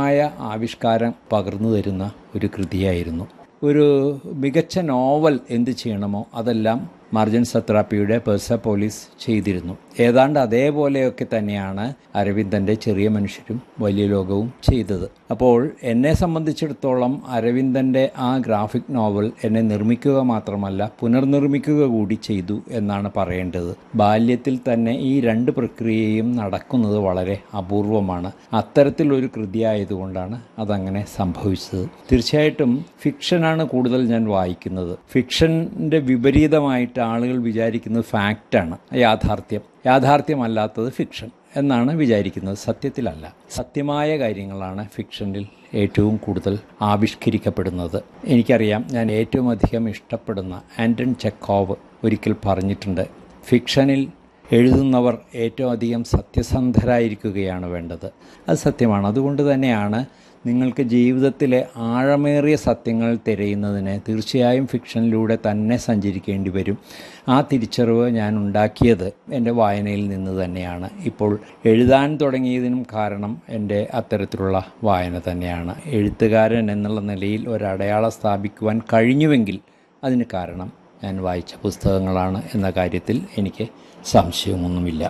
വ്യത്യസ്തമായ ആവിഷ്കാരം പകർന്നു തരുന്ന ഒരു കൃതിയായിരുന്നു ഒരു മികച്ച നോവൽ എന്ത് ചെയ്യണമോ അതെല്ലാം മാർജൻ സത്രാപ്പിയുടെ പെർസപോളിസ് ചെയ്തിരുന്നു ഏതാണ്ട് അതേപോലെയൊക്കെ തന്നെയാണ് അരവിന്ദൻ്റെ ചെറിയ മനുഷ്യരും വലിയ ലോകവും ചെയ്തത് അപ്പോൾ എന്നെ സംബന്ധിച്ചിടത്തോളം അരവിന്ദൻ്റെ ആ ഗ്രാഫിക് നോവൽ എന്നെ നിർമ്മിക്കുക മാത്രമല്ല പുനർനിർമ്മിക്കുക കൂടി ചെയ്തു എന്നാണ് പറയേണ്ടത് ബാല്യത്തിൽ തന്നെ ഈ രണ്ട് പ്രക്രിയയും നടക്കുന്നത് വളരെ അപൂർവമാണ് അത്തരത്തിലൊരു കൃതിയായതുകൊണ്ടാണ് അതങ്ങനെ സംഭവിച്ചത് തീർച്ചയായിട്ടും ഫിക്ഷനാണ് കൂടുതൽ ഞാൻ വായിക്കുന്നത് ഫിക്ഷൻ്റെ വിപരീതമായിട്ട് ആളുകൾ വിചാരിക്കുന്നത് ഫാക്റ്റാണ് യാഥാർത്ഥ്യം യാഥാർത്ഥ്യമല്ലാത്തത് ഫിക്ഷൻ എന്നാണ് വിചാരിക്കുന്നത് സത്യത്തിലല്ല സത്യമായ കാര്യങ്ങളാണ് ഫിക്ഷനിൽ ഏറ്റവും കൂടുതൽ ആവിഷ്കരിക്കപ്പെടുന്നത് എനിക്കറിയാം ഞാൻ ഏറ്റവും അധികം ഇഷ്ടപ്പെടുന്ന ആൻറ്റൺ ചെക്കോവ് ഒരിക്കൽ പറഞ്ഞിട്ടുണ്ട് ഫിക്ഷനിൽ എഴുതുന്നവർ ഏറ്റവും അധികം സത്യസന്ധരായിരിക്കുകയാണ് വേണ്ടത് അത് സത്യമാണ് അതുകൊണ്ട് തന്നെയാണ് നിങ്ങൾക്ക് ജീവിതത്തിലെ ആഴമേറിയ സത്യങ്ങൾ തിരയുന്നതിന് തീർച്ചയായും ഫിക്ഷനിലൂടെ തന്നെ സഞ്ചരിക്കേണ്ടി വരും ആ തിരിച്ചറിവ് ഞാൻ ഉണ്ടാക്കിയത് എൻ്റെ വായനയിൽ നിന്ന് തന്നെയാണ് ഇപ്പോൾ എഴുതാൻ തുടങ്ങിയതിനും കാരണം എൻ്റെ അത്തരത്തിലുള്ള വായന തന്നെയാണ് എഴുത്തുകാരൻ എന്നുള്ള നിലയിൽ ഒരടയാളം സ്ഥാപിക്കുവാൻ കഴിഞ്ഞുവെങ്കിൽ അതിന് കാരണം ഞാൻ വായിച്ച പുസ്തകങ്ങളാണ് എന്ന കാര്യത്തിൽ എനിക്ക് സംശയമൊന്നുമില്ല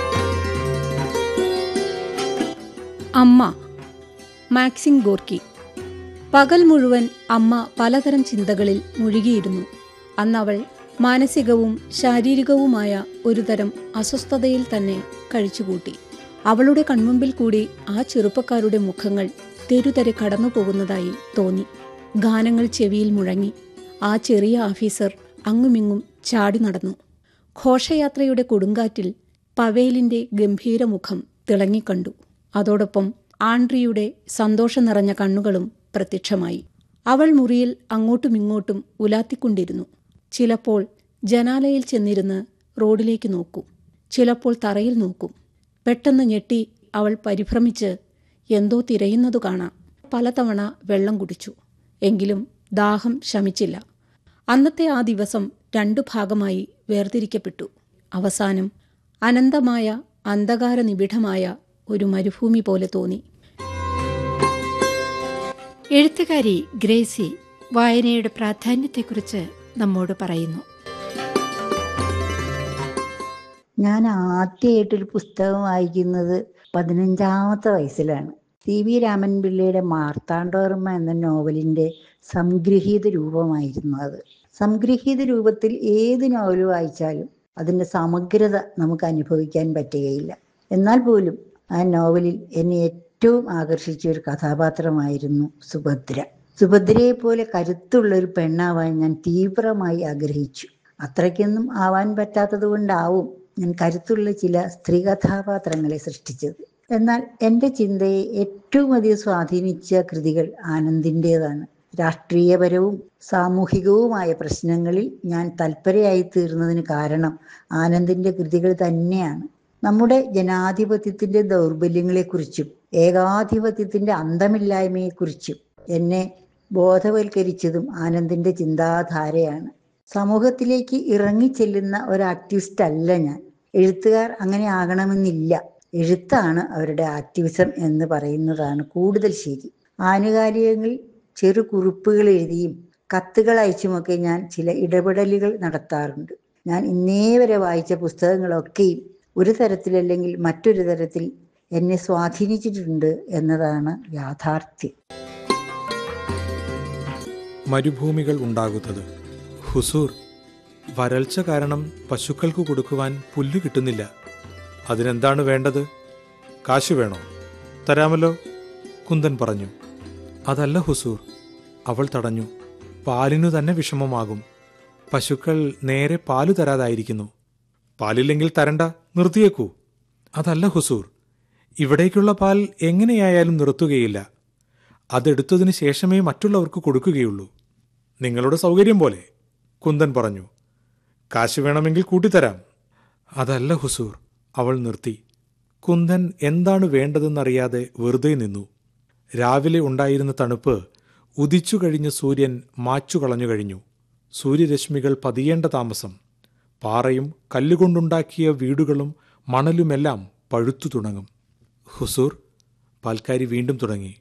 അമ്മ മാക്സിം ഗോർക്കി പകൽ മുഴുവൻ അമ്മ പലതരം ചിന്തകളിൽ മുഴുകിയിരുന്നു അന്നവൾ മാനസികവും ശാരീരികവുമായ ഒരുതരം അസ്വസ്ഥതയിൽ തന്നെ കഴിച്ചുകൂട്ടി അവളുടെ കൺമുമ്പിൽ കൂടി ആ ചെറുപ്പക്കാരുടെ മുഖങ്ങൾ തെരുതരെ കടന്നു പോകുന്നതായി തോന്നി ഗാനങ്ങൾ ചെവിയിൽ മുഴങ്ങി ആ ചെറിയ ഓഫീസർ അങ്ങുമിങ്ങും ചാടി നടന്നു ഘോഷയാത്രയുടെ കൊടുങ്കാറ്റിൽ പവേലിന്റെ ഗംഭീരമുഖം തിളങ്ങിക്കണ്ടു അതോടൊപ്പം ആൻഡ്രിയുടെ സന്തോഷം നിറഞ്ഞ കണ്ണുകളും പ്രത്യക്ഷമായി അവൾ മുറിയിൽ അങ്ങോട്ടുമിങ്ങോട്ടും ഉലാത്തിക്കൊണ്ടിരുന്നു ചിലപ്പോൾ ജനാലയിൽ ചെന്നിരുന്ന് റോഡിലേക്ക് നോക്കും ചിലപ്പോൾ തറയിൽ നോക്കും പെട്ടെന്ന് ഞെട്ടി അവൾ പരിഭ്രമിച്ച് എന്തോ തിരയുന്നതു കാണാം പലതവണ വെള്ളം കുടിച്ചു എങ്കിലും ദാഹം ശമിച്ചില്ല അന്നത്തെ ആ ദിവസം രണ്ടു ഭാഗമായി വേർതിരിക്കപ്പെട്ടു അവസാനം അനന്തമായ അന്ധകാര നിബിഡമായ ഒരു മരുഭൂമി പോലെ തോന്നി എഴുത്തുകാരി ഗ്രേസി വായനയുടെ പ്രാധാന്യത്തെക്കുറിച്ച് നമ്മോട് പറയുന്നു ഞാൻ ആദ്യമായിട്ടൊരു പുസ്തകം വായിക്കുന്നത് പതിനഞ്ചാമത്തെ വയസ്സിലാണ് സി വി രാമൻപിള്ളയുടെ മാർത്താണ്ഡോർമ്മ എന്ന നോവലിന്റെ സംഗ്രഹീത രൂപമായിരുന്നു അത് സംഗ്രഹീത രൂപത്തിൽ ഏത് നോവൽ വായിച്ചാലും അതിന്റെ സമഗ്രത നമുക്ക് അനുഭവിക്കാൻ പറ്റുകയില്ല എന്നാൽ പോലും ആ നോവലിൽ എന്നെ ഏറ്റവും ആകർഷിച്ച ഒരു കഥാപാത്രമായിരുന്നു സുഭദ്ര സുഭദ്രയെ പോലെ കരുത്തുള്ള ഒരു പെണ്ണാവാൻ ഞാൻ തീവ്രമായി ആഗ്രഹിച്ചു അത്രയ്ക്കൊന്നും ആവാൻ പറ്റാത്തത് കൊണ്ടാവും ഞാൻ കരുത്തുള്ള ചില സ്ത്രീ കഥാപാത്രങ്ങളെ സൃഷ്ടിച്ചത് എന്നാൽ എൻ്റെ ചിന്തയെ ഏറ്റവും അധികം സ്വാധീനിച്ച കൃതികൾ ആനന്ദിൻ്റെതാണ് രാഷ്ട്രീയപരവും സാമൂഹികവുമായ പ്രശ്നങ്ങളിൽ ഞാൻ തൽപരയായി തീർന്നതിന് കാരണം ആനന്ദിന്റെ കൃതികൾ തന്നെയാണ് നമ്മുടെ ജനാധിപത്യത്തിന്റെ ദൗർബല്യങ്ങളെക്കുറിച്ചും ഏകാധിപത്യത്തിന്റെ അന്തമില്ലായ്മയെക്കുറിച്ചും എന്നെ ബോധവൽക്കരിച്ചതും ആനന്ദിന്റെ ചിന്താധാരയാണ് സമൂഹത്തിലേക്ക് ഇറങ്ങിച്ചെല്ലുന്ന ഒരു ആക്ടിവിസ്റ്റ് അല്ല ഞാൻ എഴുത്തുകാർ അങ്ങനെ ആകണമെന്നില്ല എഴുത്താണ് അവരുടെ ആക്ടിവിസം എന്ന് പറയുന്നതാണ് കൂടുതൽ ശരി ആനുകാലികങ്ങളിൽ ചെറു കുറിപ്പുകൾ എഴുതിയും കത്തുകൾ അയച്ചുമൊക്കെ ഞാൻ ചില ഇടപെടലുകൾ നടത്താറുണ്ട് ഞാൻ ഇന്നേ വരെ വായിച്ച പുസ്തകങ്ങളൊക്കെയും ഒരു തരത്തിലല്ലെങ്കിൽ മറ്റൊരു തരത്തിൽ എന്നെ സ്വാധീനിച്ചിട്ടുണ്ട് എന്നതാണ് യാഥാർത്ഥ്യം മരുഭൂമികൾ ഉണ്ടാകുന്നത് ഹുസൂർ വരൾച്ച കാരണം പശുക്കൾക്ക് കൊടുക്കുവാൻ പുല്ല് കിട്ടുന്നില്ല അതിനെന്താണ് വേണ്ടത് കാശ് വേണോ തരാമല്ലോ കുന്തൻ പറഞ്ഞു അതല്ല ഹുസൂർ അവൾ തടഞ്ഞു പാലിനു തന്നെ വിഷമമാകും പശുക്കൾ നേരെ പാലു തരാതായിരിക്കുന്നു പാലില്ലെങ്കിൽ തരണ്ട നിർത്തിയേക്കൂ അതല്ല ഹുസൂർ ഇവിടേക്കുള്ള പാൽ എങ്ങനെയായാലും നിർത്തുകയില്ല അതെടുത്തതിന് ശേഷമേ മറ്റുള്ളവർക്ക് കൊടുക്കുകയുള്ളൂ നിങ്ങളുടെ സൗകര്യം പോലെ കുന്തൻ പറഞ്ഞു കാശ് വേണമെങ്കിൽ കൂട്ടിത്തരാം അതല്ല ഹുസൂർ അവൾ നിർത്തി കുന്തൻ എന്താണ് വേണ്ടതെന്നറിയാതെ വെറുതെ നിന്നു രാവിലെ ഉണ്ടായിരുന്ന തണുപ്പ് ഉദിച്ചു കഴിഞ്ഞ സൂര്യൻ മാച്ചു കളഞ്ഞു കഴിഞ്ഞു സൂര്യരശ്മികൾ പതിയേണ്ട താമസം പാറയും കല്ലുകൊണ്ടുണ്ടാക്കിയ വീടുകളും മണലുമെല്ലാം പഴുത്തു തുടങ്ങും ഹുസൂർ പാൽക്കാരി വീണ്ടും തുടങ്ങി